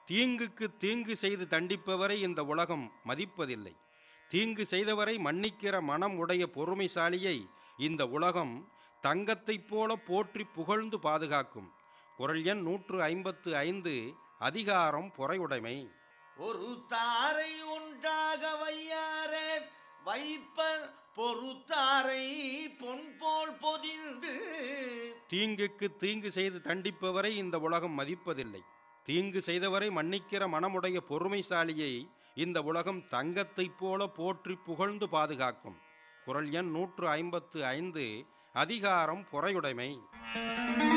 தீங்குக்கு தீங்கு செய்து தண்டிப்பவரை இந்த உலகம் மதிப்பதில்லை தீங்கு செய்தவரை மன்னிக்கிற மனம் உடைய பொறுமைசாலியை இந்த உலகம் தங்கத்தைப் போல போற்றி புகழ்ந்து பாதுகாக்கும் குரல் எண் நூற்று ஐம்பத்து ஐந்து அதிகாரம் பொறையுடைமை ஒரு தாரை ஒன்றாக வையாரே வைப்பர் பொறுத்தாரை பொன் போல் பொதிந்து தீங்குக்கு தீங்கு செய்து தண்டிப்பவரை இந்த உலகம் மதிப்பதில்லை தீங்கு செய்தவரை மன்னிக்கிற மனமுடைய பொறுமைசாலியை இந்த உலகம் தங்கத்தைப் போல போற்றி புகழ்ந்து பாதுகாக்கும் குரல் எண் நூற்று ஐம்பத்து ஐந்து அதிகாரம் பொறையுடைமை